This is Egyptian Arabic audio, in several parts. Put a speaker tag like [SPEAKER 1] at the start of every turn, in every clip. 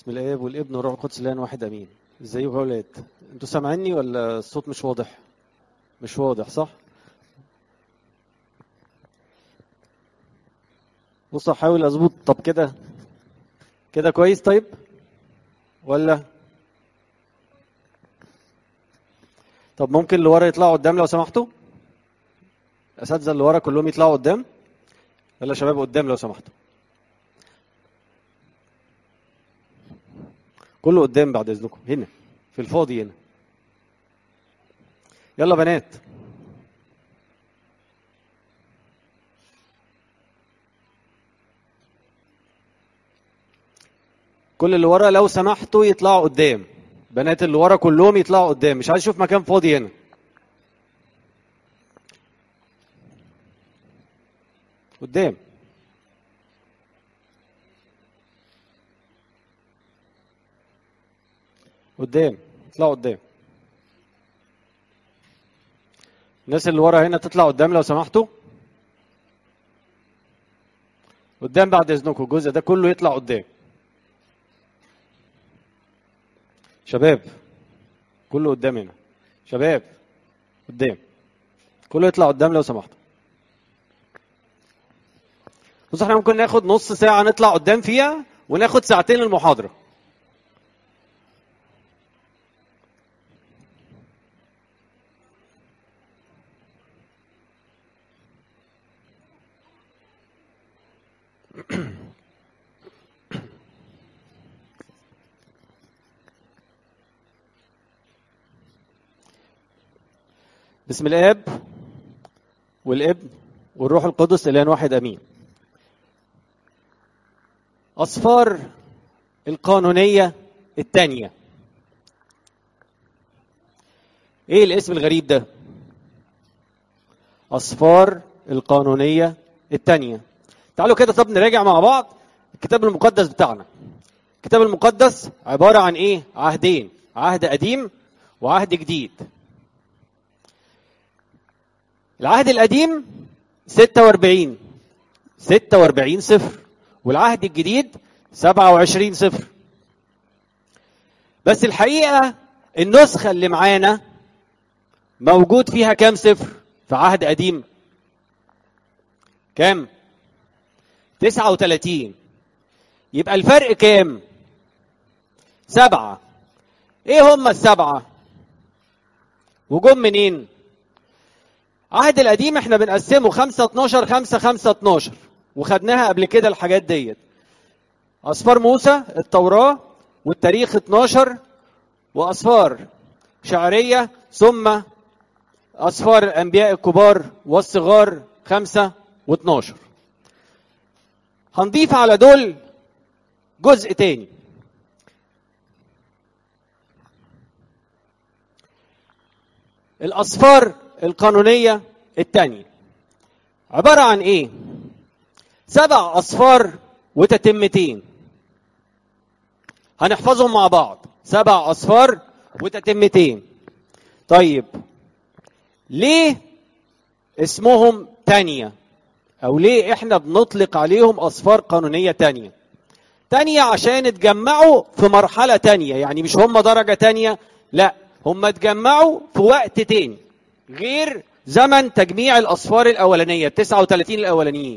[SPEAKER 1] بسم الاب والابن والروح القدس الان واحد امين ازيكم يا اولاد انتوا سامعيني ولا الصوت مش واضح مش واضح صح بص احاول اظبط طب كده كده كويس طيب ولا طب ممكن اللي ورا يطلعوا قدام لو سمحتوا الاساتذه اللي ورا كلهم يطلعوا قدام يلا يا شباب قدام لو سمحتوا كله قدام بعد اذنكم هنا في الفاضي هنا يلا بنات كل اللي ورا لو سمحتوا يطلعوا قدام بنات اللي ورا كلهم يطلعوا قدام مش عايز اشوف مكان فاضي هنا قدام قدام اطلعوا قدام الناس اللي ورا هنا تطلع قدام لو سمحتوا قدام بعد اذنكم الجزء ده كله يطلع قدام شباب كله قدام هنا شباب قدام كله يطلع قدام لو سمحتوا بص احنا ممكن ناخد نص ساعة نطلع قدام فيها وناخد ساعتين المحاضرة بسم الاب والابن والروح القدس الان واحد امين اصفار القانونيه الثانيه ايه الاسم الغريب ده اصفار القانونيه الثانيه تعالوا كده طب نراجع مع بعض الكتاب المقدس بتاعنا الكتاب المقدس عباره عن ايه عهدين عهد قديم وعهد جديد العهد القديم 46 46 صفر والعهد الجديد 27 صفر بس الحقيقة النسخة اللي معانا موجود فيها كام صفر في عهد قديم كام 39 يبقى الفرق كام سبعة ايه هم السبعة وجم منين عهد القديم احنا بنقسمه 5 12 5 5 12 وخدناها قبل كده الحاجات ديت اصفار موسى التوراه والتاريخ 12 واصفار شعريه ثم اصفار الانبياء الكبار والصغار 5 و12 هنضيف على دول جزء تاني الاصفار القانونية الثانية عبارة عن ايه سبع اصفار وتتمتين هنحفظهم مع بعض سبع اصفار وتتمتين طيب ليه اسمهم تانية او ليه احنا بنطلق عليهم اصفار قانونية تانية تانية عشان اتجمعوا في مرحلة تانية يعني مش هم درجة تانية لا هم اتجمعوا في وقت تاني غير زمن تجميع الاصفار الاولانيه 39 الاولانيين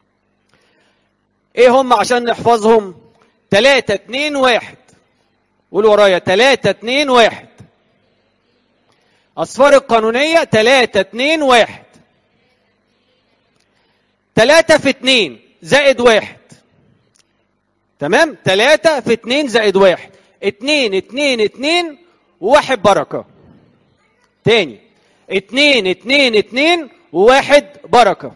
[SPEAKER 1] ايه هم عشان نحفظهم 3 2 1 قول ورايا 3 2 1 اصفار القانونيه 3 2 1 3 في 2 زائد 1 تمام 3 في 2 زائد 1 2 2 2 وواحد بركه تاني اتنين اتنين اتنين وواحد بركة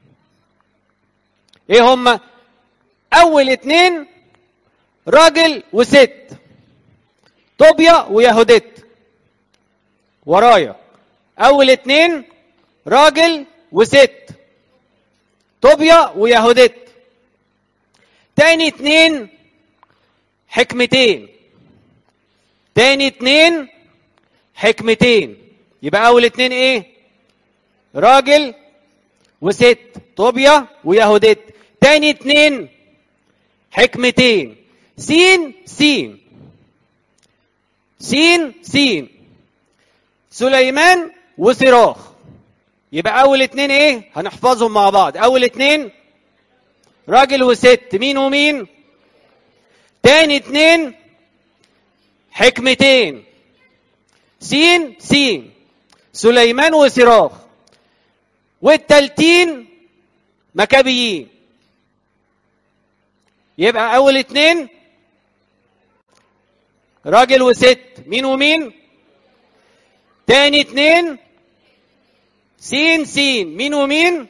[SPEAKER 1] ايه هما اول اتنين راجل وست طوبيا ويهودت ورايا اول اتنين راجل وست طوبيا ويهودت تاني اتنين حكمتين تاني اتنين حكمتين يبقى اول اتنين ايه راجل وست طوبيا ويهودت تاني اتنين حكمتين سين سين سين سين سليمان وصراخ يبقى اول اتنين ايه هنحفظهم مع بعض اول اتنين راجل وست مين ومين تاني اتنين حكمتين سين سين سليمان وصراخ والتالتين مكابيين يبقى اول اتنين راجل وست مين ومين تاني اتنين سين سين مين ومين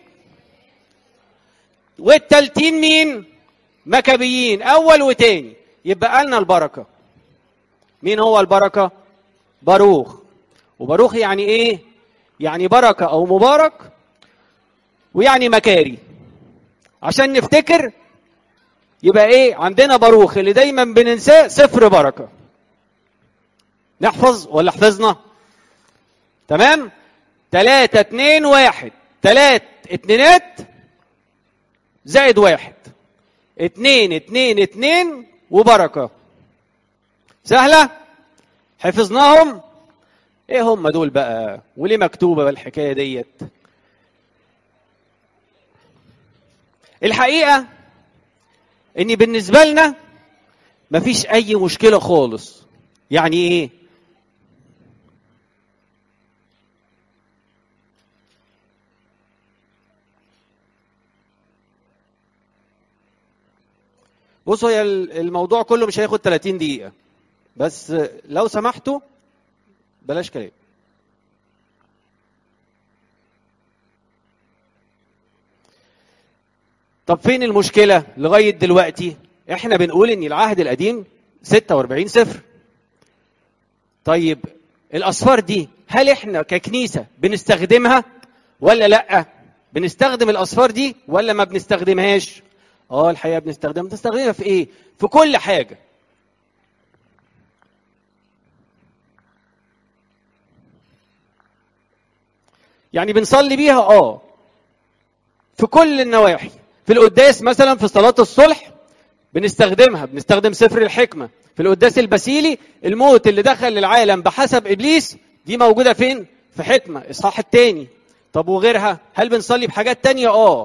[SPEAKER 1] والتالتين مين مكابيين اول وتاني يبقى لنا البركه مين هو البركه باروخ وباروخ يعني ايه يعني بركه او مبارك ويعني مكاري عشان نفتكر يبقى ايه عندنا باروخ اللي دايما بننساه صفر بركه نحفظ ولا حفظنا تمام تلاتة اتنين واحد تلات اتنينات زائد واحد اتنين اتنين اتنين وبركة سهلة حفظناهم ايه هم دول بقى وليه مكتوبة بالحكاية ديت الحقيقة ان بالنسبة لنا مفيش اي مشكلة خالص يعني ايه بصوا هي الموضوع كله مش هياخد 30 دقيقة بس لو سمحتوا بلاش كلام طب فين المشكلة لغاية دلوقتي احنا بنقول ان العهد القديم 46 صفر طيب الاصفار دي هل احنا ككنيسة بنستخدمها ولا لا بنستخدم الاصفار دي ولا ما بنستخدمهاش اه الحقيقه بنستخدمها بنستخدمها في ايه في كل حاجه يعني بنصلي بيها اه في كل النواحي في القداس مثلا في صلاه الصلح بنستخدمها بنستخدم سفر الحكمه في القداس البسيلي الموت اللي دخل للعالم بحسب ابليس دي موجوده فين في حكمه اصحاح الثاني طب وغيرها هل بنصلي بحاجات تانية اه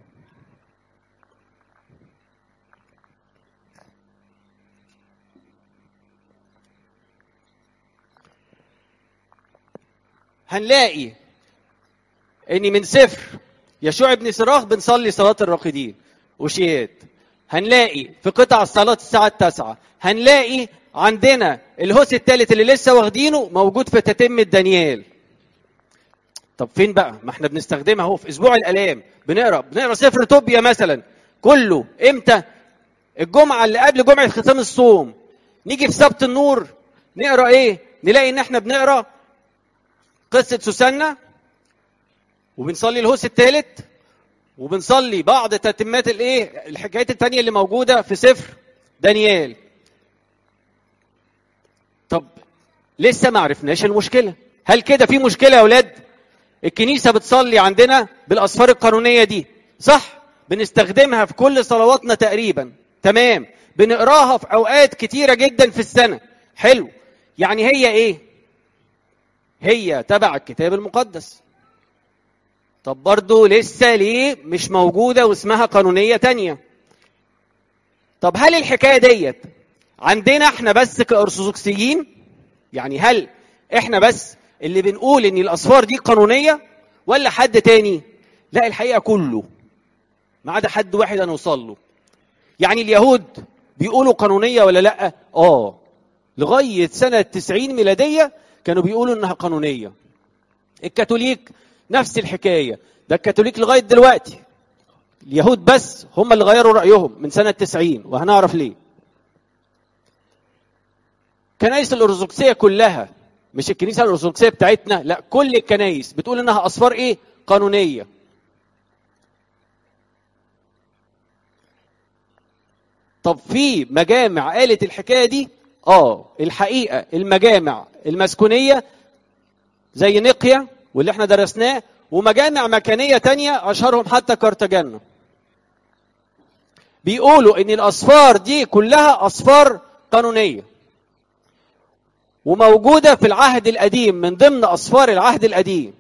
[SPEAKER 1] هنلاقي ان من سفر يشوع ابن صراخ بنصلي صلاة الراقدين وشيات هنلاقي في قطع الصلاة الساعة التاسعة هنلاقي عندنا الهوس الثالث اللي لسه واخدينه موجود في تتمة دانيال طب فين بقى ما احنا بنستخدمها اهو في اسبوع الالام بنقرا بنقرا سفر طوبيا مثلا كله امتى الجمعه اللي قبل جمعه ختام الصوم نيجي في سبت النور نقرا ايه نلاقي ان احنا بنقرا قصة سوسنة وبنصلي الهوس الثالث وبنصلي بعض تتمات الايه الحكايات التانية اللي موجودة في سفر دانيال طب لسه ما عرفناش المشكلة هل كده في مشكلة يا اولاد الكنيسة بتصلي عندنا بالأسفار القانونية دي صح بنستخدمها في كل صلواتنا تقريبا تمام بنقراها في أوقات كتيرة جدا في السنة حلو يعني هي ايه هي تبع الكتاب المقدس طب برضه لسه ليه مش موجودة واسمها قانونية تانية طب هل الحكاية ديت عندنا احنا بس كأرثوذكسيين يعني هل احنا بس اللي بنقول ان الاصفار دي قانونية ولا حد تاني لا الحقيقة كله ما عدا حد واحد هنوصل له يعني اليهود بيقولوا قانونية ولا لا اه لغاية سنة 90 ميلادية كانوا بيقولوا انها قانونيه الكاثوليك نفس الحكايه ده الكاثوليك لغايه دلوقتي اليهود بس هم اللي غيروا رايهم من سنه 90 وهنعرف ليه كنايس الارثوذكسيه كلها مش الكنيسه الارثوذكسيه بتاعتنا لا كل الكنايس بتقول انها اصفار ايه قانونيه طب في مجامع قالت الحكايه دي اه الحقيقه المجامع المسكونيه زي نقيا واللي احنا درسناه ومجامع مكانيه تانية اشهرهم حتى كارتاجانا بيقولوا ان الاصفار دي كلها اصفار قانونيه وموجوده في العهد القديم من ضمن اصفار العهد القديم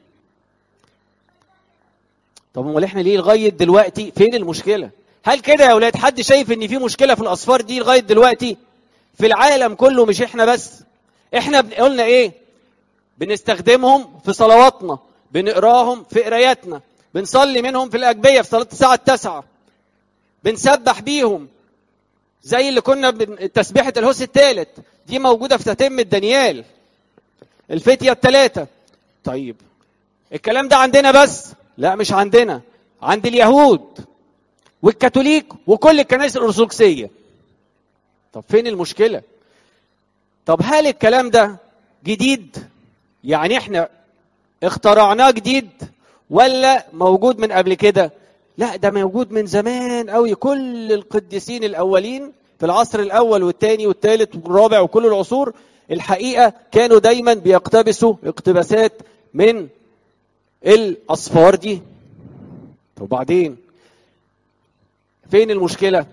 [SPEAKER 1] طب امال احنا ليه لغايه دلوقتي فين المشكله هل كده يا اولاد حد شايف ان في مشكله في الاصفار دي لغايه دلوقتي في العالم كله مش احنا بس احنا قلنا ايه بنستخدمهم في صلواتنا بنقراهم في قراياتنا بنصلي منهم في الأجبية في صلاة الساعة التاسعة بنسبح بيهم زي اللي كنا تسبيحة الهوس الثالث دي موجودة في تتمة دانيال الفتية الثلاثة طيب الكلام ده عندنا بس لا مش عندنا عند اليهود والكاثوليك وكل الكنائس الأرثوذكسية طب فين المشكلة طب هل الكلام ده جديد يعني احنا اخترعناه جديد ولا موجود من قبل كده لا ده موجود من زمان قوي كل القديسين الاولين في العصر الاول والثاني والثالث والرابع وكل العصور الحقيقه كانوا دايما بيقتبسوا اقتباسات من الاصفار دي وبعدين فين المشكله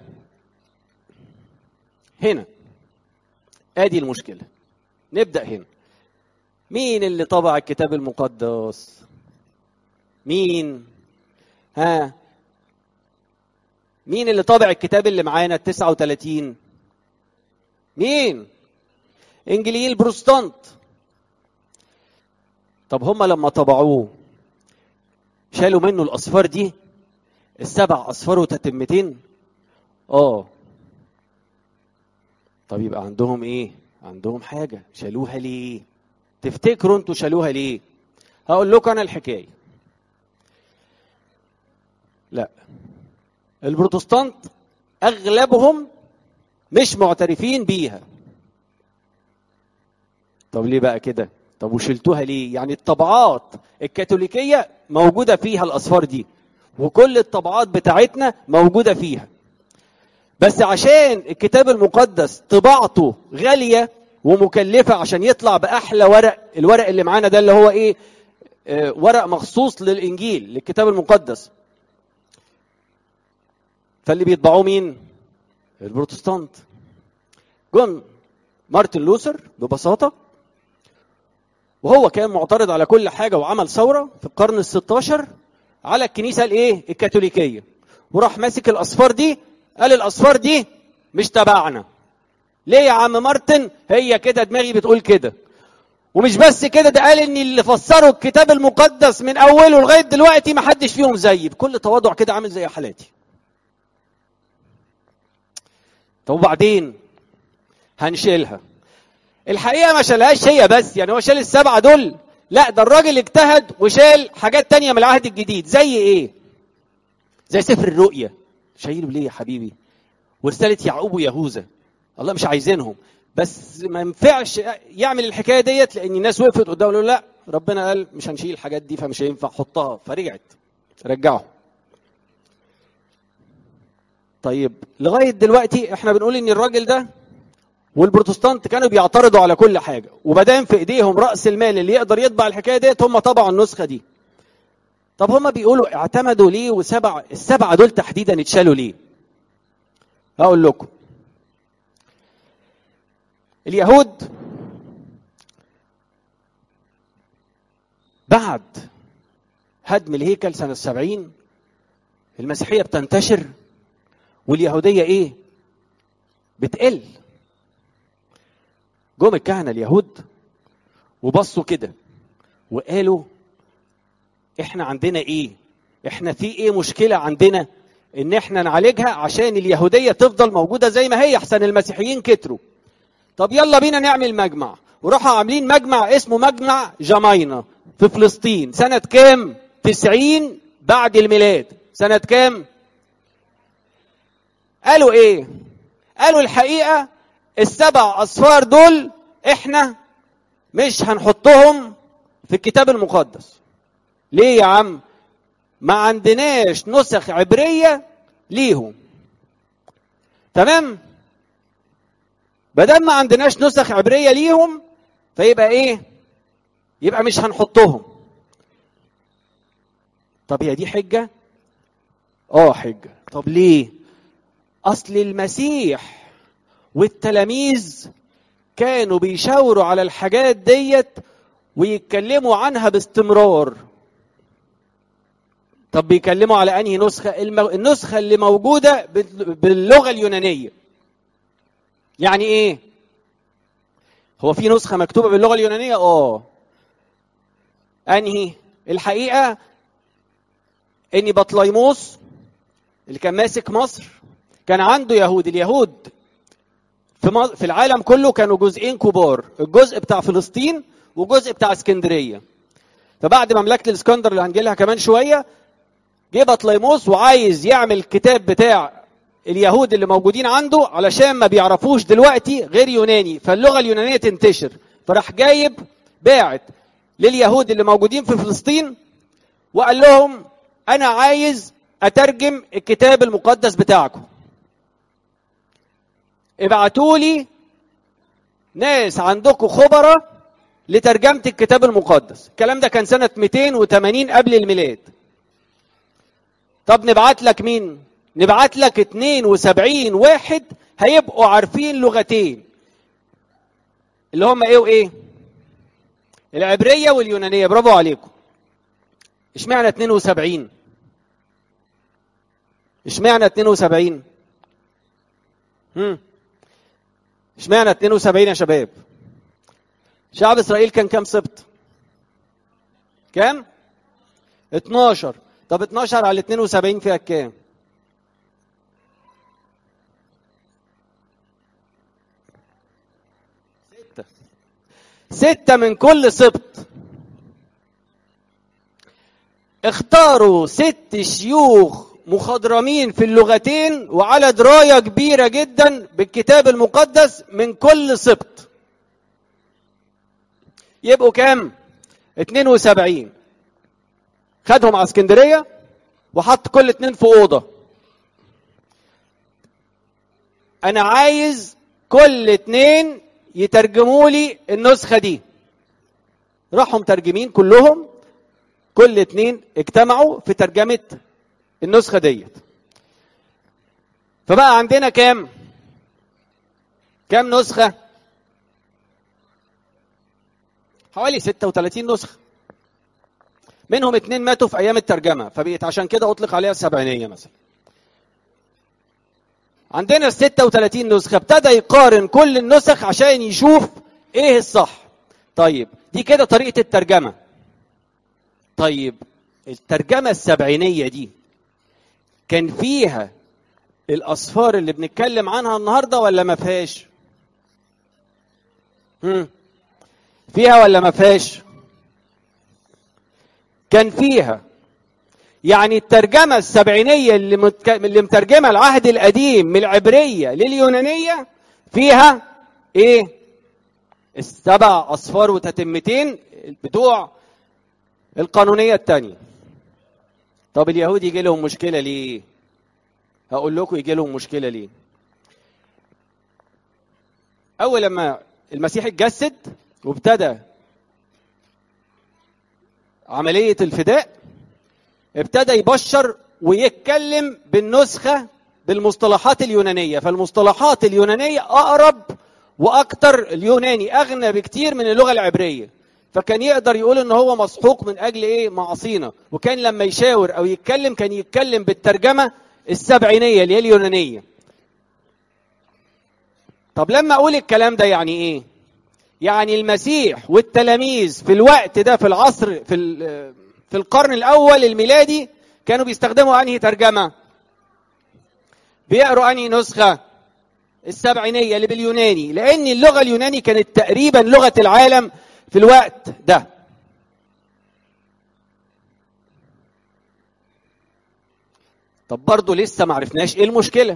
[SPEAKER 1] هنا ادي المشكله نبدا هنا مين اللي طبع الكتاب المقدس مين ها مين اللي طابع الكتاب اللي معانا ال 39 مين انجيليين البروستانت طب هم لما طبعوه شالوا منه الاصفار دي السبع اصفار وتتمتين اه طب يبقى عندهم ايه عندهم حاجه شالوها ليه تفتكروا انتوا شالوها ليه هقول لكم انا الحكايه لا البروتستانت اغلبهم مش معترفين بيها طب ليه بقى كده طب وشلتوها ليه يعني الطبعات الكاثوليكيه موجوده فيها الاصفار دي وكل الطبعات بتاعتنا موجوده فيها بس عشان الكتاب المقدس طباعته غاليه ومكلفه عشان يطلع باحلى ورق الورق اللي معانا ده اللي هو ايه آه ورق مخصوص للانجيل للكتاب المقدس فاللي بيطبعوه مين البروتستانت جون مارتن لوثر ببساطه وهو كان معترض على كل حاجه وعمل ثوره في القرن ال 16 على الكنيسه الايه الكاثوليكيه وراح ماسك الاصفار دي قال الاصفار دي مش تبعنا ليه يا عم مارتن هي كده دماغي بتقول كده ومش بس كده ده قال ان اللي فسروا الكتاب المقدس من اوله لغايه دلوقتي ما حدش فيهم زيي بكل تواضع كده عامل زي حالاتي طب وبعدين هنشيلها الحقيقه ما شالهاش هي بس يعني هو شال السبعه دول لا ده الراجل اجتهد وشال حاجات تانية من العهد الجديد زي ايه زي سفر الرؤيا شايله ليه يا حبيبي ورساله يعقوب ويهوذا الله مش عايزينهم بس ما ينفعش يعمل الحكايه ديت لان الناس وقفت قدامه له لا ربنا قال مش هنشيل الحاجات دي فمش هينفع حطها فرجعت رجعه طيب لغايه دلوقتي احنا بنقول ان الراجل ده والبروتستانت كانوا بيعترضوا على كل حاجه وبدام في ايديهم راس المال اللي يقدر يطبع الحكايه ديت هم طبعوا النسخه دي طب هم بيقولوا اعتمدوا ليه وسبع السبعه دول تحديدا اتشالوا ليه هقول لكم اليهود بعد هدم الهيكل سنة السبعين المسيحية بتنتشر واليهودية ايه بتقل جم الكهنة اليهود وبصوا كده وقالوا احنا عندنا ايه احنا في ايه مشكلة عندنا ان احنا نعالجها عشان اليهودية تفضل موجودة زي ما هي احسن المسيحيين كتروا طب يلا بينا نعمل مجمع وراحوا عاملين مجمع اسمه مجمع جماينا في فلسطين سنة كام 90 بعد الميلاد سنة كام قالوا ايه قالوا الحقيقة السبع أصفار دول احنا مش هنحطهم في الكتاب المقدس ليه يا عم ما عندناش نسخ عبرية ليهم تمام بدل ما عندناش نسخ عبرية ليهم فيبقى ايه يبقى مش هنحطهم طب هي دي حجة اه حجة طب ليه اصل المسيح والتلاميذ كانوا بيشاوروا على الحاجات ديت ويتكلموا عنها باستمرار طب بيكلموا على انهي نسخه المو... النسخه اللي موجوده بال- باللغه اليونانيه يعني ايه هو في نسخه مكتوبه باللغه اليونانيه اه انهي الحقيقه ان بطليموس اللي كان ماسك مصر كان عنده يهود اليهود في مصر في العالم كله كانوا جزئين كبار الجزء بتاع فلسطين وجزء بتاع اسكندريه فبعد مملكه الاسكندر اللي هنجي لها كمان شويه جه بطليموس وعايز يعمل الكتاب بتاع اليهود اللي موجودين عنده علشان ما بيعرفوش دلوقتي غير يوناني فاللغه اليونانيه تنتشر فراح جايب باعت لليهود اللي موجودين في فلسطين وقال لهم انا عايز اترجم الكتاب المقدس بتاعكم ابعتوا لي ناس عندكم خبراء لترجمه الكتاب المقدس الكلام ده كان سنه 280 قبل الميلاد طب نبعت لك مين نبعت لك 72 واحد هيبقوا عارفين لغتين اللي هم ايه وايه العبريه واليونانيه برافو عليكم اشمعنى 72 اشمعنى 72 هم اشمعنى 72 يا شباب شعب اسرائيل كان كام سبط كام 12 طب 12 على 72 فيها كام ستة ستة من كل سبط اختاروا ست شيوخ مخضرمين في اللغتين وعلى دراية كبيرة جدا بالكتاب المقدس من كل سبط يبقوا كام 72 خدهم على اسكندريه وحط كل اتنين في اوضه انا عايز كل اتنين يترجموا لي النسخه دي راحوا مترجمين كلهم كل اتنين اجتمعوا في ترجمه النسخه ديت فبقى عندنا كام كام نسخه حوالي 36 نسخه منهم اتنين ماتوا في ايام الترجمه فبقت عشان كده اطلق عليها السبعينيه مثلا عندنا ال 36 نسخه ابتدى يقارن كل النسخ عشان يشوف ايه الصح طيب دي كده طريقه الترجمه طيب الترجمه السبعينيه دي كان فيها الاصفار اللي بنتكلم عنها النهارده ولا ما فيهاش هم. فيها ولا ما فيهاش كان فيها يعني الترجمة السبعينية اللي, متك... اللي مترجمة العهد القديم من العبرية لليونانية فيها ايه السبع اصفار وتتمتين بتوع القانونية التانية طب اليهود يجي لهم مشكلة ليه هقول لكم يجي لهم مشكلة ليه اول لما المسيح اتجسد وابتدى عملية الفداء ابتدى يبشر ويتكلم بالنسخة بالمصطلحات اليونانية فالمصطلحات اليونانية أقرب وأكتر اليوناني أغنى بكتير من اللغة العبرية فكان يقدر يقول ان هو مسحوق من اجل ايه معاصينا وكان لما يشاور او يتكلم كان يتكلم بالترجمه السبعينيه اللي هي اليونانيه طب لما اقول الكلام ده يعني ايه يعني المسيح والتلاميذ في الوقت ده في العصر في في القرن الاول الميلادي كانوا بيستخدموا انهي ترجمه بيقروا انهي نسخه السبعينيه اللي باليوناني لان اللغه اليوناني كانت تقريبا لغه العالم في الوقت ده طب برضه لسه ما عرفناش ايه المشكله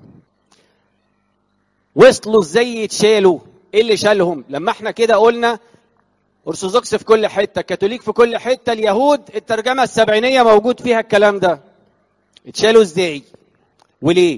[SPEAKER 1] وصلوا ازاي يتشالوا ايه اللي شالهم لما احنا كده قلنا ارثوذكس في كل حته كاثوليك في كل حته اليهود الترجمه السبعينيه موجود فيها الكلام ده اتشالوا ازاي وليه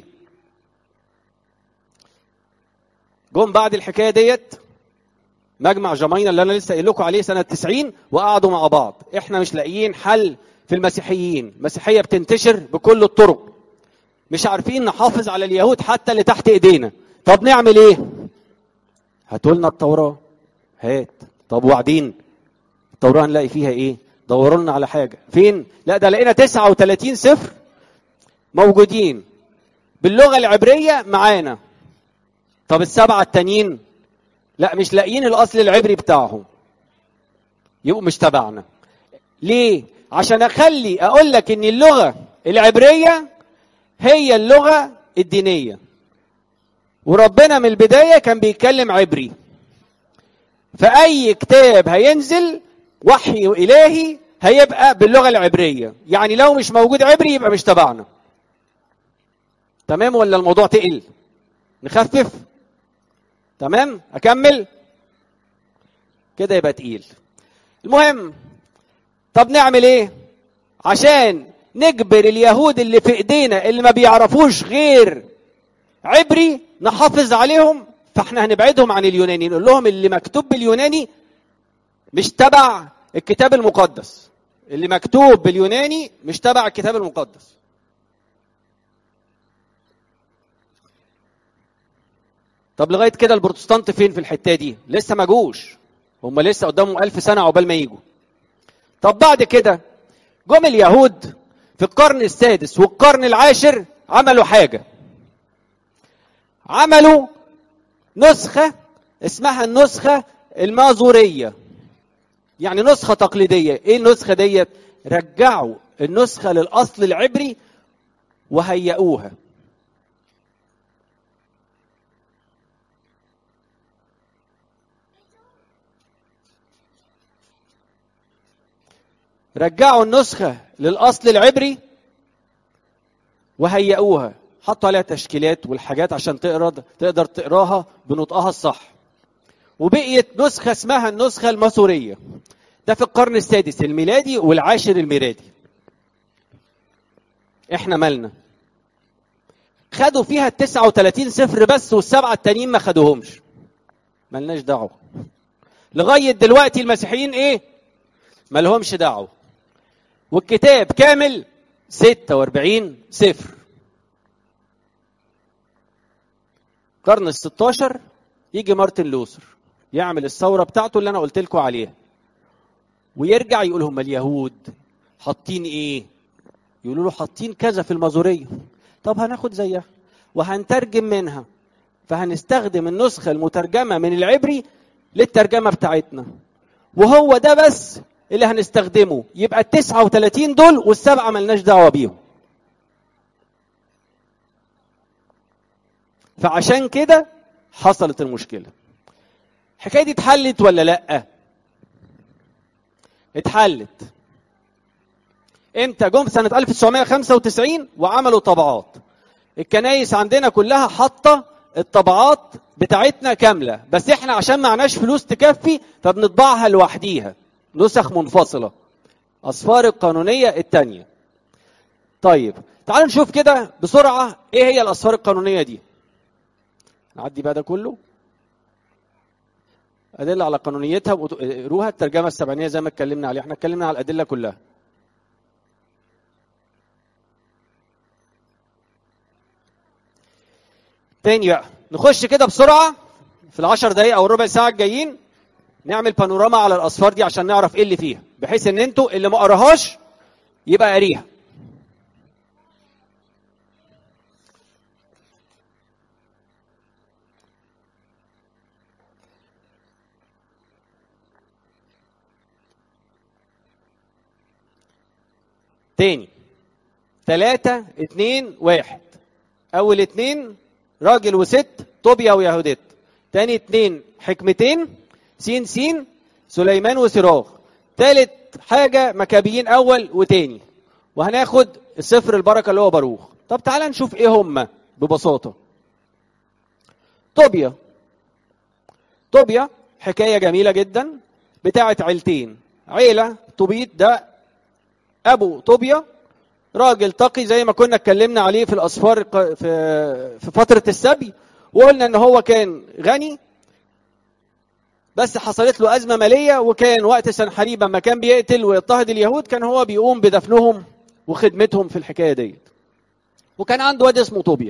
[SPEAKER 1] جم بعد الحكايه ديت مجمع جمينة اللي انا لسه قايل لكم عليه سنه 90 وقعدوا مع بعض احنا مش لاقيين حل في المسيحيين المسيحيه بتنتشر بكل الطرق مش عارفين نحافظ على اليهود حتى اللي تحت ايدينا طب نعمل ايه هاتوا لنا التوراه هات طب وبعدين التوراه نلاقي فيها ايه دوروا لنا على حاجه فين لا ده لقينا 39 سفر موجودين باللغه العبريه معانا طب السبعه التانيين لا مش لاقيين الاصل العبري بتاعهم يبقوا مش تبعنا ليه عشان اخلي اقول لك ان اللغه العبريه هي اللغه الدينيه وربنا من البدايه كان بيتكلم عبري فاي كتاب هينزل وحي الهي هيبقى باللغه العبريه يعني لو مش موجود عبري يبقى مش تبعنا تمام ولا الموضوع تقل نخفف تمام اكمل كده يبقى تقيل المهم طب نعمل ايه عشان نجبر اليهود اللي في ايدينا اللي ما بيعرفوش غير عبري نحافظ عليهم فاحنا هنبعدهم عن اليوناني نقول لهم اللي مكتوب باليوناني مش تبع الكتاب المقدس اللي مكتوب باليوناني مش تبع الكتاب المقدس طب لغايه كده البروتستانت فين في الحته دي لسه ما جوش هم لسه قدامهم ألف سنه عقبال ما يجوا طب بعد كده جم اليهود في القرن السادس والقرن العاشر عملوا حاجه عملوا نسخه اسمها النسخه المازوريه يعني نسخه تقليديه ايه النسخه ديت رجعوا النسخه للاصل العبري وهيئوها رجعوا النسخة للأصل العبري وهيئوها حطوا عليها تشكيلات والحاجات عشان تقرا تقدر تقراها بنطقها الصح وبقيت نسخة اسمها النسخة الماسورية ده في القرن السادس الميلادي والعاشر الميلادي احنا مالنا خدوا فيها ال 39 صفر بس والسبعة التانيين ما خدوهمش ملناش دعوة لغاية دلوقتي المسيحيين ايه مالهمش دعوة والكتاب كامل 46 صفر القرن ال 16 يجي مارتن لوثر يعمل الثوره بتاعته اللي انا قلت لكم عليها ويرجع يقول هم اليهود حاطين ايه يقولوا له حاطين كذا في المازوريه طب هناخد زيها وهنترجم منها فهنستخدم النسخه المترجمه من العبري للترجمه بتاعتنا وهو ده بس اللي هنستخدمه يبقى ال 39 دول والسبعه ملناش دعوه بيهم فعشان كده حصلت المشكله الحكايه دي اتحلت ولا لا اتحلت امتى جم سنه 1995 وعملوا طبعات الكنايس عندنا كلها حاطه الطبعات بتاعتنا كامله بس احنا عشان معناش فلوس تكفي فبنطبعها لوحديها نسخ منفصله اصفار القانونيه الثانيه طيب تعالوا نشوف كده بسرعه ايه هي الاصفار القانونيه دي نعدي بقى ده كله أدلة على قانونيتها قروها الترجمة السبعينية زي ما اتكلمنا عليها احنا اتكلمنا على الأدلة كلها تاني بقى نخش كده بسرعة في العشر دقايق أو الربع ساعة الجايين نعمل بانوراما على الأصفار دي عشان نعرف إيه اللي فيها بحيث إن أنتوا اللي ما قراهاش يبقى قاريها تاني تلاتة اتنين واحد أول اتنين راجل وست طوبيا ويهودت تاني اتنين حكمتين سين سين سليمان وسراغ تالت حاجة مكابيين أول وتاني وهناخد السفر البركة اللي هو باروخ طب تعالى نشوف ايه هما ببساطة طوبيا طوبيا حكاية جميلة جدا بتاعت عيلتين عيلة طوبيت ده ابو طوبيا راجل تقي زي ما كنا اتكلمنا عليه في الاسفار في في فتره السبي وقلنا ان هو كان غني بس حصلت له ازمه ماليه وكان وقت سنحريب لما كان بيقتل ويضطهد اليهود كان هو بيقوم بدفنهم وخدمتهم في الحكايه ديت وكان عنده واد اسمه طوبيا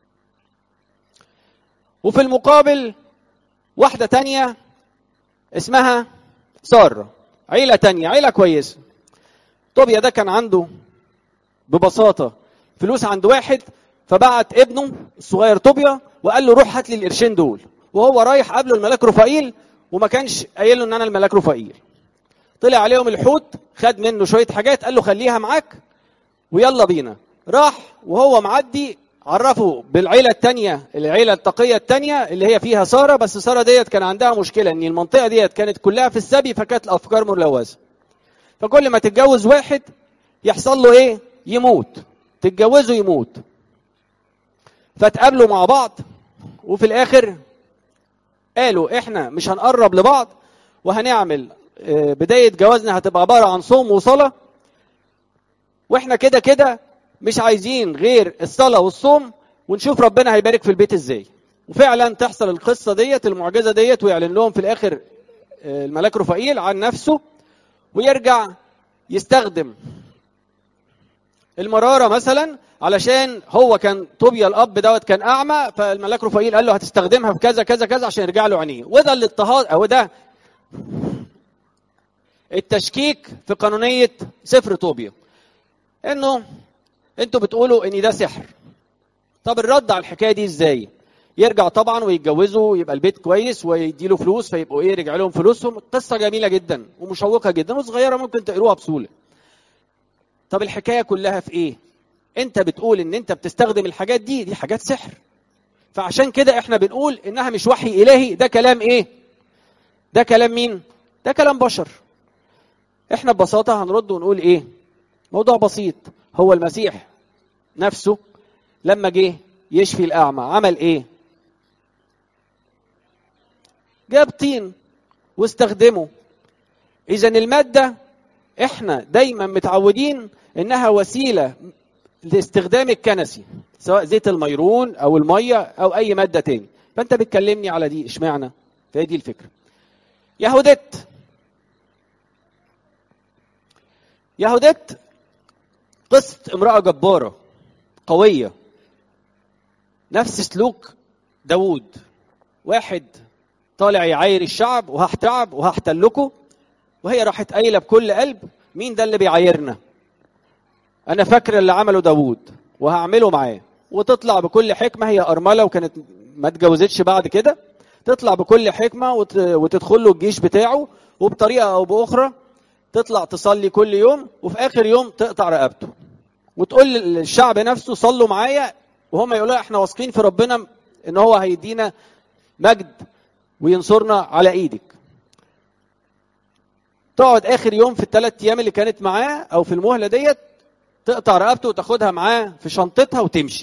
[SPEAKER 1] وفي المقابل واحدة تانية اسمها سارة عيلة تانية عيلة كويسة طوبيا ده كان عنده ببساطة فلوس عند واحد فبعت ابنه الصغير طوبيا وقال له روح هات لي القرشين دول وهو رايح قابله الملاك رفائيل وما كانش قايل له ان انا الملاك رفائيل طلع عليهم الحوت خد منه شويه حاجات قال له خليها معاك ويلا بينا راح وهو معدي عرفه بالعيله الثانيه العيله التقيه الثانيه اللي هي فيها ساره بس ساره ديت كان عندها مشكله ان المنطقه ديت كانت كلها في السبي فكانت الافكار ملوثه فكل ما تتجوز واحد يحصل له ايه يموت تتجوزه يموت فتقابلوا مع بعض وفي الاخر قالوا احنا مش هنقرب لبعض وهنعمل بدايه جوازنا هتبقى عباره عن صوم وصلاه واحنا كده كده مش عايزين غير الصلاه والصوم ونشوف ربنا هيبارك في البيت ازاي وفعلا تحصل القصه ديت المعجزه ديت ويعلن لهم في الاخر الملاك رفائيل عن نفسه ويرجع يستخدم المراره مثلا علشان هو كان طوبيا الاب دوت كان اعمى فالملاك رفائيل قال له هتستخدمها في كذا كذا كذا عشان يرجع له عينيه وده الاضطهاد او ده التشكيك في قانونيه سفر طوبيا انه انتوا بتقولوا ان ده سحر طب الرد على الحكايه دي ازاي يرجع طبعا ويتجوزوا ويبقى البيت كويس ويديله فلوس فيبقوا ايه رجع لهم فلوسهم قصه جميله جدا ومشوقه جدا وصغيره ممكن تقروها بسهوله طب الحكايه كلها في ايه انت بتقول ان انت بتستخدم الحاجات دي دي حاجات سحر فعشان كده احنا بنقول انها مش وحي الهي ده كلام ايه ده كلام مين ده كلام بشر احنا ببساطه هنرد ونقول ايه موضوع بسيط هو المسيح نفسه لما جه يشفي الاعمى عمل ايه جاب طين واستخدمه اذا الماده احنا دايما متعودين انها وسيله لاستخدام الكنسي سواء زيت الميرون او الميه او اي ماده تاني فانت بتكلمني على دي اشمعنى فهي دي الفكره يهودت يهودت قصة امرأة جبارة قوية نفس سلوك داوود واحد طالع يعاير الشعب وهحتعب وهحتلكوا وهي راحت قايلة بكل قلب مين ده اللي بيعايرنا انا فاكر اللي عمله داوود وهعمله معاه وتطلع بكل حكمه هي ارمله وكانت ما اتجوزتش بعد كده تطلع بكل حكمه وت... وتدخل له الجيش بتاعه وبطريقه او باخرى تطلع تصلي كل يوم وفي اخر يوم تقطع رقبته وتقول للشعب نفسه صلوا معايا وهم يقولوا احنا واثقين في ربنا ان هو هيدينا مجد وينصرنا على ايدك تقعد اخر يوم في الثلاث ايام اللي كانت معاه او في المهله ديت تقطع رقبته وتاخدها معاه في شنطتها وتمشي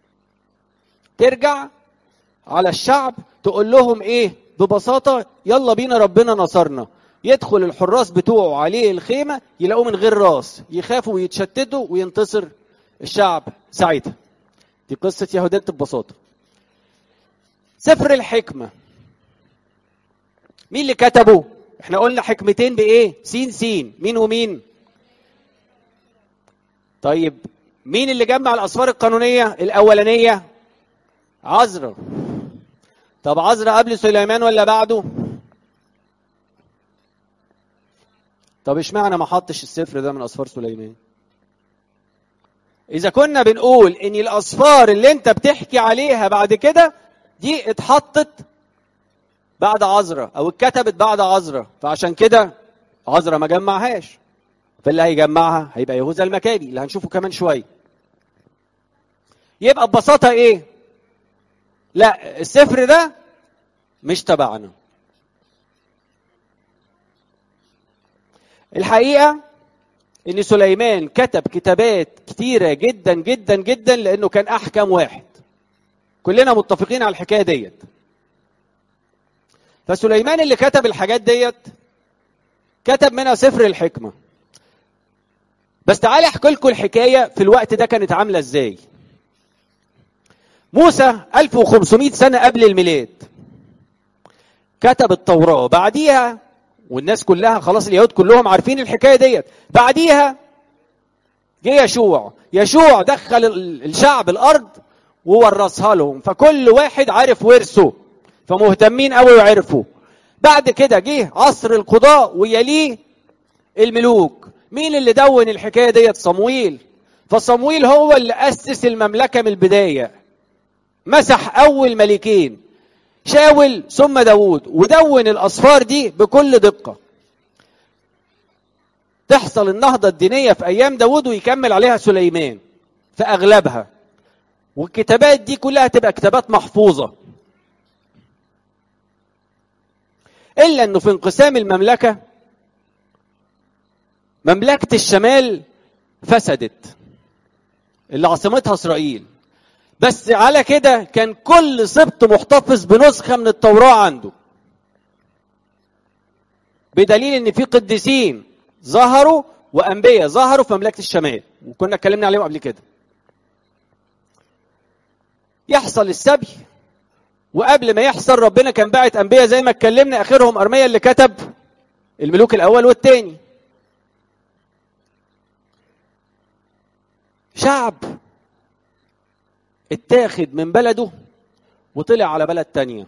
[SPEAKER 1] ترجع على الشعب تقول لهم ايه ببساطة يلا بينا ربنا نصرنا يدخل الحراس بتوعه عليه الخيمة يلاقوه من غير راس يخافوا ويتشتتوا وينتصر الشعب ساعتها دي قصة يهودات ببساطة سفر الحكمة مين اللي كتبه احنا قلنا حكمتين بايه سين سين مين ومين طيب مين اللي جمع الاسفار القانونيه الاولانيه عزرا طب عزرا قبل سليمان ولا بعده طب اشمعنى ما حطش السفر ده من اسفار سليمان اذا كنا بنقول ان الاسفار اللي انت بتحكي عليها بعد كده دي اتحطت بعد عزرا او اتكتبت بعد عزرا فعشان كده عزرا ما جمعهاش فاللي هيجمعها هيبقى يهوذا المكابي اللي هنشوفه كمان شويه يبقى ببساطه ايه لا السفر ده مش تبعنا الحقيقه ان سليمان كتب كتابات كتيره جدا جدا جدا لانه كان احكم واحد كلنا متفقين على الحكايه ديت فسليمان اللي كتب الحاجات ديت كتب منها سفر الحكمه بس تعالي احكي لكم الحكايه في الوقت ده كانت عامله ازاي موسى 1500 سنه قبل الميلاد كتب التوراه بعديها والناس كلها خلاص اليهود كلهم عارفين الحكايه ديت بعديها جه يشوع يشوع دخل ال- الشعب الارض وورثها لهم فكل واحد عارف ورثه فمهتمين قوي يعرفوا بعد كده جه عصر القضاء ويليه الملوك مين اللي دون الحكايه ديت صمويل فصمويل هو اللي اسس المملكه من البدايه مسح اول ملكين شاول ثم داوود ودون الاصفار دي بكل دقه تحصل النهضة الدينية في أيام داود ويكمل عليها سليمان في أغلبها والكتابات دي كلها تبقى كتابات محفوظة إلا أنه في انقسام المملكة مملكة الشمال فسدت اللي عاصمتها إسرائيل بس على كده كان كل سبط محتفظ بنسخة من التوراة عنده بدليل ان في قديسين ظهروا وانبياء ظهروا في مملكه الشمال وكنا اتكلمنا عليهم قبل كده يحصل السبي وقبل ما يحصل ربنا كان باعت انبياء زي ما اتكلمنا اخرهم ارميا اللي كتب الملوك الاول والثاني شعب اتاخد من بلده وطلع على بلد تانية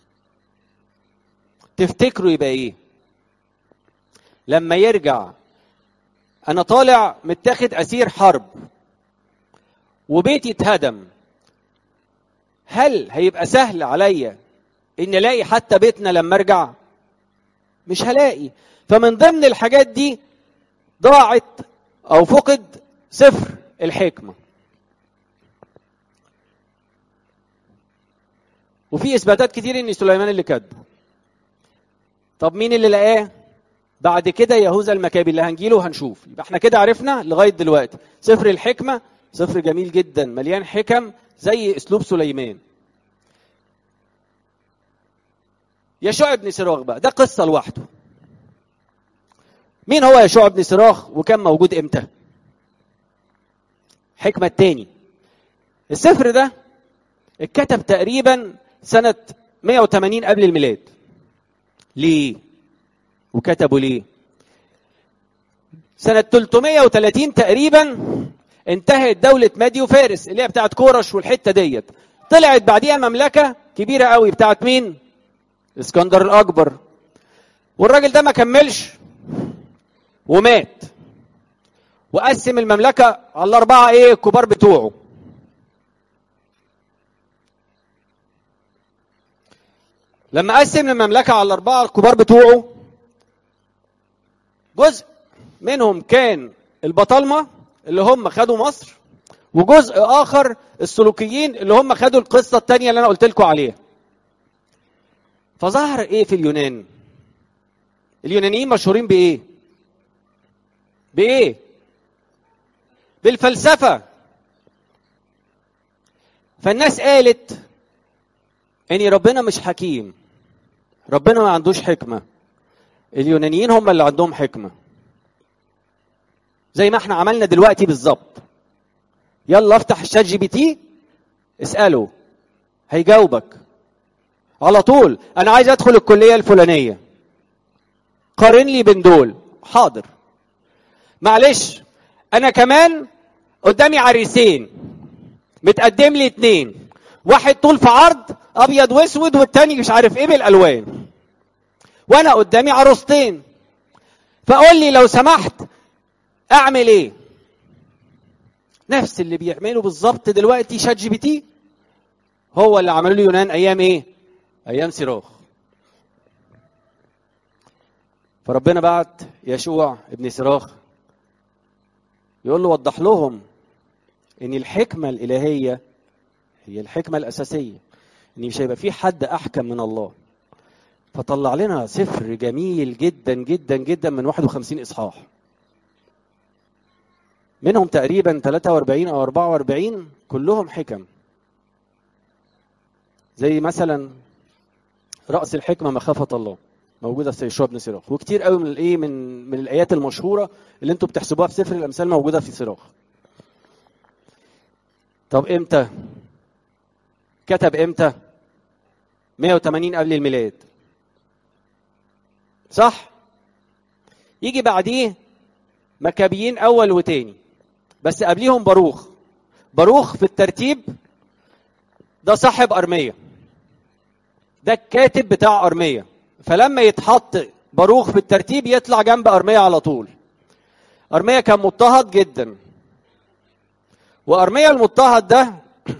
[SPEAKER 1] تفتكروا يبقى ايه لما يرجع انا طالع متاخد اسير حرب وبيتي اتهدم هل هيبقى سهل عليا ان الاقي حتى بيتنا لما ارجع مش هلاقي فمن ضمن الحاجات دي ضاعت او فقد سفر الحكمه وفي اثباتات كتير ان سليمان اللي كاتبه طب مين اللي لقاه بعد كده يهوذا المكابي اللي هنجيله وهنشوف يبقى احنا كده عرفنا لغايه دلوقتي سفر الحكمه سفر جميل جدا مليان حكم زي اسلوب سليمان يشوع بن سراخ بقى ده قصه لوحده مين هو يشوع بن سراخ وكان موجود امتى حكمه التاني السفر ده اتكتب تقريبا سنه 180 قبل الميلاد ليه وكتبوا ليه سنة 330 تقريبا انتهت دولة مادي وفارس اللي هي بتاعت كورش والحتة ديت طلعت بعديها مملكة كبيرة قوي بتاعت مين؟ اسكندر الأكبر والراجل ده ما كملش ومات وقسم المملكة على الأربعة إيه الكبار بتوعه لما قسم المملكة على الأربعة الكبار بتوعه جزء منهم كان البطالمة اللي هم خدوا مصر وجزء آخر السلوكيين اللي هم خدوا القصة التانية اللي أنا قلت لكم عليها فظهر إيه في اليونان اليونانيين مشهورين بإيه بإيه بالفلسفة فالناس قالت ان ربنا مش حكيم ربنا ما عندوش حكمه اليونانيين هم اللي عندهم حكمه زي ما احنا عملنا دلوقتي بالظبط يلا افتح الشات جي بي تي اساله هيجاوبك على طول انا عايز ادخل الكليه الفلانيه قارن لي بين دول حاضر معلش انا كمان قدامي عريسين متقدم لي اتنين واحد طول في عرض ابيض واسود والتاني مش عارف ايه بالالوان وانا قدامي عروستين فقول لي لو سمحت اعمل ايه نفس اللي بيعمله بالظبط دلوقتي شات جي بي تي هو اللي عملوا له يونان ايام ايه ايام صراخ فربنا بعت يشوع ابن صراخ يقول له وضح لهم ان الحكمه الالهيه هي الحكمه الاساسيه ان مش هيبقى في حد احكم من الله فطلع لنا سفر جميل جدا جدا جدا من 51 اصحاح منهم تقريبا 43 او 44 كلهم حكم زي مثلا راس الحكمه مخافه الله موجوده في يشوع بن سراخ وكتير قوي من الايه من من الايات المشهوره اللي انتم بتحسبوها في سفر الامثال موجوده في سراخ طب امتى كتب امتى 180 قبل الميلاد صح يجي بعديه مكابيين اول وتاني بس قبليهم باروخ باروخ في الترتيب ده صاحب أرمية ده الكاتب بتاع أرمية فلما يتحط باروخ في الترتيب يطلع جنب أرمية على طول أرمية كان مضطهد جدا وأرمية المضطهد ده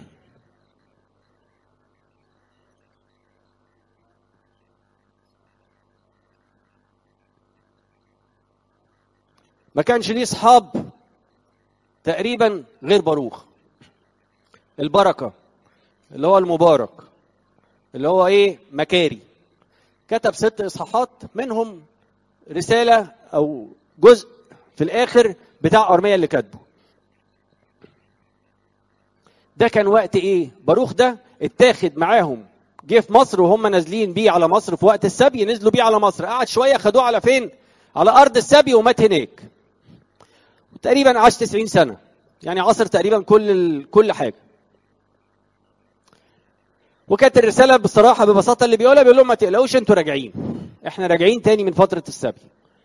[SPEAKER 1] ما كانش ليه اصحاب تقريبا غير باروخ البركه اللي هو المبارك اللي هو ايه مكاري كتب ست اصحاحات منهم رساله او جزء في الاخر بتاع ارميا اللي كاتبه ده كان وقت ايه باروخ ده اتاخد معاهم جه في مصر وهم نازلين بيه على مصر في وقت السبي نزلوا بيه على مصر قعد شويه خدوه على فين على ارض السبي ومات هناك تقريبا عاش 90 سنه يعني عصر تقريبا كل ال... كل حاجه وكانت الرساله بصراحه ببساطه اللي بيقولها بيقول لهم ما تقلقوش انتوا راجعين احنا راجعين تاني من فتره السبي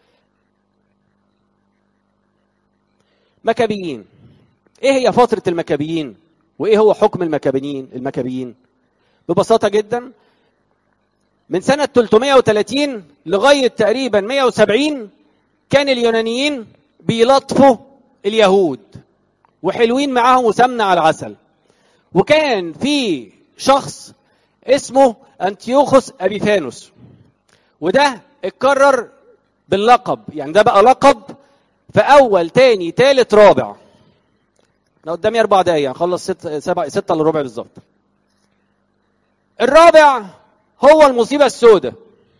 [SPEAKER 1] مكابيين ايه هي فتره المكابيين وايه هو حكم المكابيين المكابيين ببساطه جدا من سنه 330 لغايه تقريبا 170 كان اليونانيين بيلطفوا اليهود وحلوين معاهم وسمنة على العسل وكان في شخص اسمه أنتيوخوس أبيفانوس وده اتكرر باللقب يعني ده بقى لقب في أول تاني تالت رابع أنا قدامي أربع دقايق هنخلص ست سبع ستة إلا ربع بالظبط الرابع هو المصيبة السوداء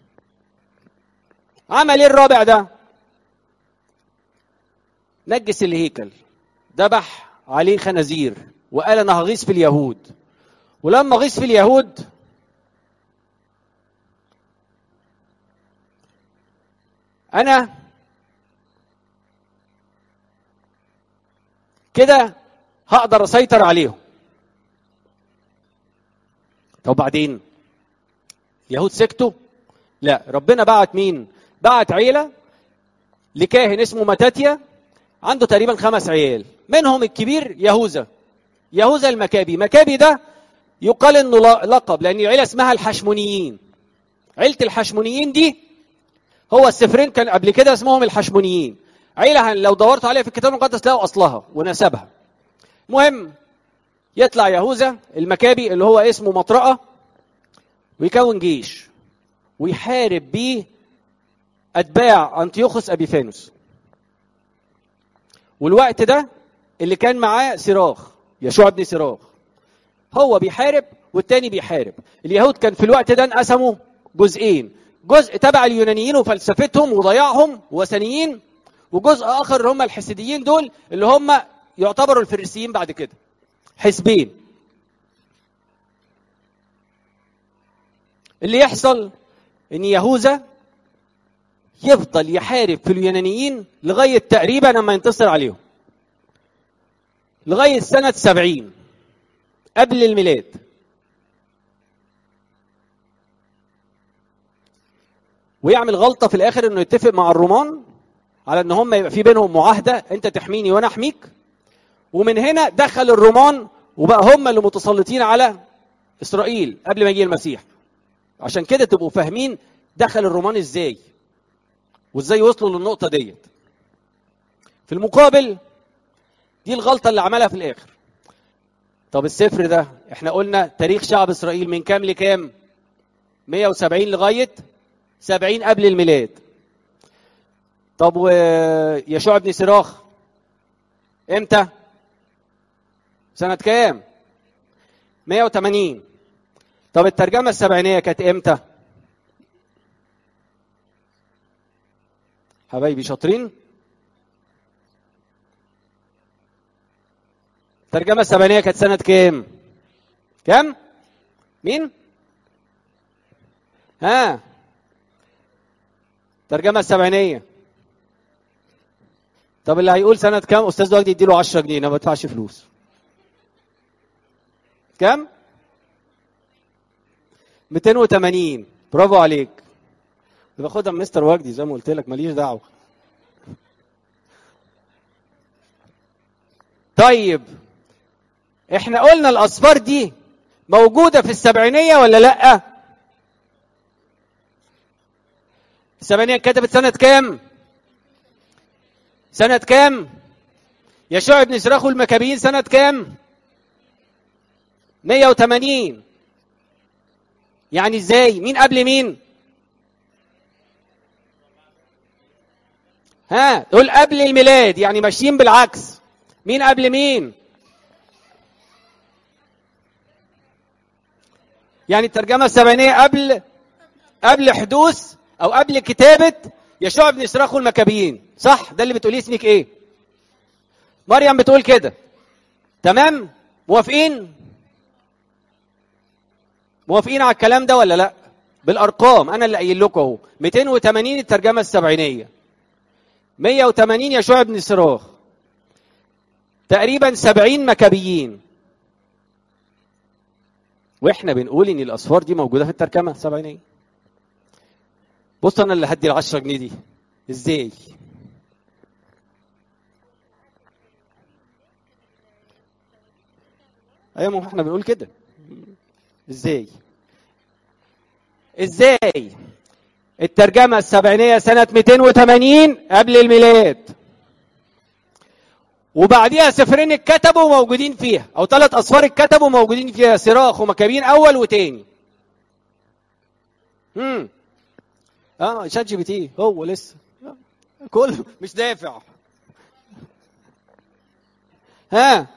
[SPEAKER 1] عمل ايه الرابع ده؟ نجس الهيكل ذبح عليه خنازير وقال انا هغيظ في اليهود ولما غيظ في اليهود انا كده هقدر اسيطر عليهم طب بعدين اليهود سكتوا لا ربنا بعت مين بعت عيله لكاهن اسمه متاتيا عنده تقريبا خمس عيال منهم الكبير يهوذا يهوذا المكابي مكابي ده يقال انه لقب لان العيله اسمها الحشمونيين عيله الحشمونيين دي هو السفرين كان قبل كده اسمهم الحشمونيين عيله لو دورت عليها في الكتاب المقدس تلاقوا اصلها ونسبها المهم يطلع يهوذا المكابي اللي هو اسمه مطرقه ويكون جيش ويحارب بيه اتباع انطيوخوس ابيفانوس والوقت ده اللي كان معاه صراخ يشوع ابن صراخ هو بيحارب والتاني بيحارب اليهود كان في الوقت ده انقسموا جزئين جزء تبع اليونانيين وفلسفتهم وضياعهم وثنيين وجزء اخر اللي هم الحسيديين دول اللي هم يعتبروا الفريسيين بعد كده حزبين اللي يحصل ان يهوذا يفضل يحارب في اليونانيين لغاية تقريبا لما ينتصر عليهم لغاية سنة سبعين قبل الميلاد ويعمل غلطة في الآخر إنه يتفق مع الرومان على إن هم يبقى في بينهم معاهدة أنت تحميني وأنا أحميك ومن هنا دخل الرومان وبقى هم اللي متسلطين على إسرائيل قبل ما يجي المسيح عشان كده تبقوا فاهمين دخل الرومان إزاي وازاي وصلوا للنقطة ديت في المقابل دي الغلطة اللي عملها في الآخر طب السفر ده احنا قلنا تاريخ شعب إسرائيل من كام لكام 170 لغاية 70 قبل الميلاد طب ويشوع بن صراخ امتى سنة كام 180 طب الترجمة السبعينية كانت امتى حبايبي شاطرين الترجمة السبعينية كانت سنة كام؟ كام؟ مين؟ ها الترجمة السبعينية طب اللي هيقول سنة كام أستاذ وجدي يديله 10 جنيه أنا ما بدفعش فلوس كام؟ 280 برافو عليك باخدها من مستر وجدي زي ما قلت لك ماليش دعوه طيب احنا قلنا الاصفار دي موجودة في السبعينية ولا لأ؟ السبعينية كتبت سنة كام؟ سنة كام؟ يشوع بن سراخ المكابيين سنة كام؟ 180 يعني ازاي؟ مين قبل مين؟ ها دول قبل الميلاد يعني ماشيين بالعكس مين قبل مين؟ يعني الترجمة السبعينية قبل قبل حدوث أو قبل كتابة يشوع بن إسراخ المكابيين صح ده اللي بتقوليه اسمك إيه مريم بتقول كده تمام موافقين موافقين على الكلام ده ولا لا بالأرقام أنا اللي قايل لكم أهو 280 الترجمة السبعينية 180 يشوع بن إسراخ تقريبا 70 مكابيين واحنا بنقول ان الاصفار دي موجوده في الترجمه السبعينيه بص انا اللي هدي ال 10 جنيه دي ازاي ايوه ما احنا بنقول كده ازاي ازاي الترجمه السبعينيه سنه 280 قبل الميلاد وبعديها سفرين اتكتبوا موجودين فيها او ثلاث اصفار اتكتبوا موجودين فيها صراخ ومكابين اول وتاني امم اه شات جي بي تي هو لسه كله مش دافع ها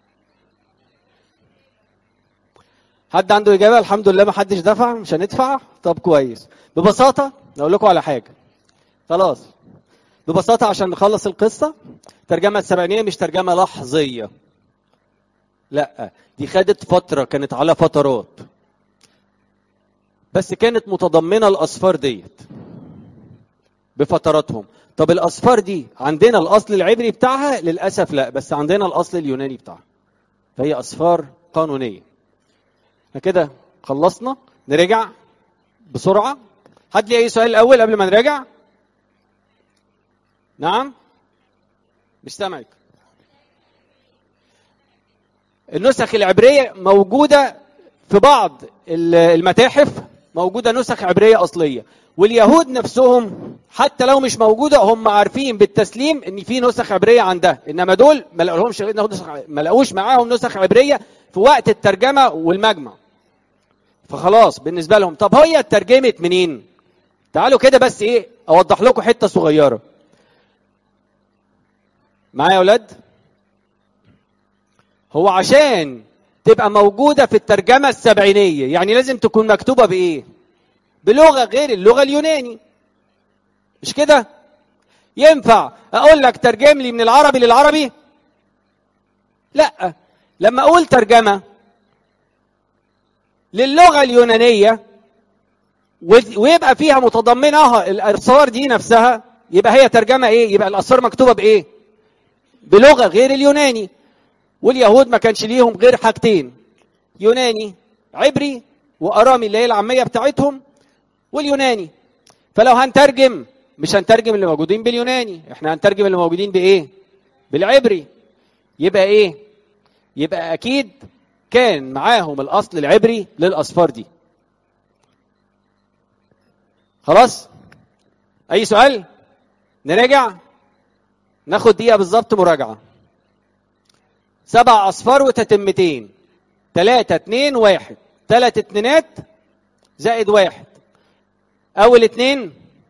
[SPEAKER 1] حد عنده اجابه الحمد لله ما حدش دفع مش هندفع طب كويس ببساطه اقول لكم على حاجه خلاص ببساطة عشان نخلص القصة الترجمة السبعينية مش ترجمة لحظية لا دي خدت فترة كانت على فترات بس كانت متضمنة الأصفار ديت بفتراتهم طب الأصفار دي عندنا الأصل العبري بتاعها للأسف لا بس عندنا الأصل اليوناني بتاعها فهي أصفار قانونية احنا كده خلصنا نرجع بسرعة حد لي أي سؤال الأول قبل ما نراجع نعم مش سامعك النسخ العبرية موجودة في بعض المتاحف موجودة نسخ عبرية أصلية واليهود نفسهم حتى لو مش موجودة هم عارفين بالتسليم ان في نسخ عبرية عندها انما دول ما لقوهمش نسخ ما لقوش معاهم نسخ عبرية في وقت الترجمة والمجمع فخلاص بالنسبة لهم طب هي اترجمت منين تعالوا كده بس ايه اوضح لكم حتة صغيرة معايا يا اولاد هو عشان تبقى موجودة في الترجمة السبعينية يعني لازم تكون مكتوبة بإيه بلغة غير اللغة اليوناني مش كده ينفع أقول لك ترجم لي من العربي للعربي لا لما أقول ترجمة للغة اليونانية ويبقى فيها متضمنها الأسرار دي نفسها يبقى هي ترجمة إيه يبقى الأسرار مكتوبة بإيه بلغة غير اليوناني واليهود ما كانش ليهم غير حاجتين يوناني عبري وارامي اللي هي العاميه بتاعتهم واليوناني فلو هنترجم مش هنترجم اللي موجودين باليوناني احنا هنترجم اللي موجودين بايه بالعبري يبقى ايه يبقى اكيد كان معاهم الاصل العبري للاصفار دي خلاص اي سؤال نراجع ناخد دقيقه بالظبط مراجعه سبع اصفار وتتمتين تلاتة اتنين واحد تلات اتنينات زائد واحد اول اتنين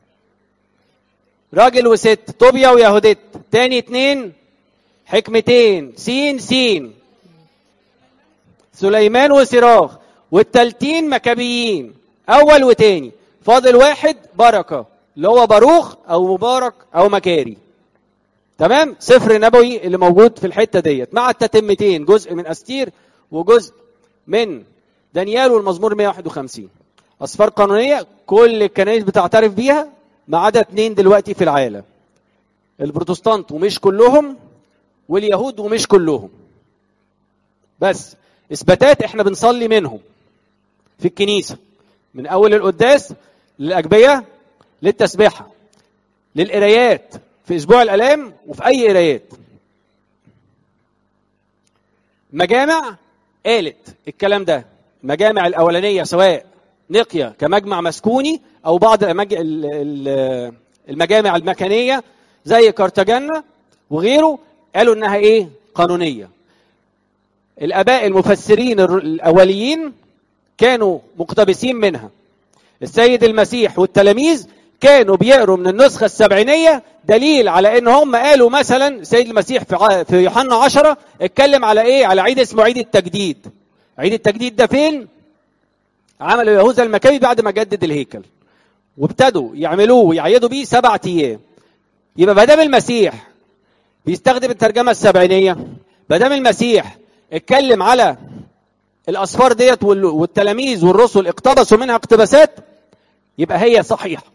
[SPEAKER 1] راجل وست طوبيا ويهودت تاني اتنين حكمتين سين سين سليمان وسراخ والتالتين مكابيين اول وتاني فاضل واحد بركة اللي هو باروخ او مبارك او مكاري تمام سفر نبوي اللي موجود في الحته ديت مع التتمتين جزء من استير وجزء من دانيال والمزمور 151 اصفار قانونيه كل الكنائس بتعترف بيها ما عدا اثنين دلوقتي في العالم البروتستانت ومش كلهم واليهود ومش كلهم بس اثباتات احنا بنصلي منهم في الكنيسه من اول القداس للاجبيه للتسبيحه للقرايات في اسبوع الالام وفي اي قرايات مجامع قالت الكلام ده مجامع الاولانيه سواء نقيه كمجمع مسكوني او بعض المج- ال- ال- المجامع المكانيه زي كارتاجنا وغيره قالوا انها ايه قانونيه الاباء المفسرين الر- الاوليين كانوا مقتبسين منها السيد المسيح والتلاميذ كانوا بيقروا من النسخة السبعينية دليل على ان هم قالوا مثلا السيد المسيح في ع- في يوحنا عشرة اتكلم على ايه على عيد اسمه عيد التجديد عيد التجديد ده فين عملوا يهوذا المكابي بعد ما جدد الهيكل وابتدوا يعملوه ويعيدوا بيه سبعة ايام يبقى ما دام المسيح بيستخدم الترجمة السبعينية ما دام المسيح اتكلم على الاسفار ديت وال- والتلاميذ والرسل اقتبسوا منها اقتباسات يبقى هي صحيحه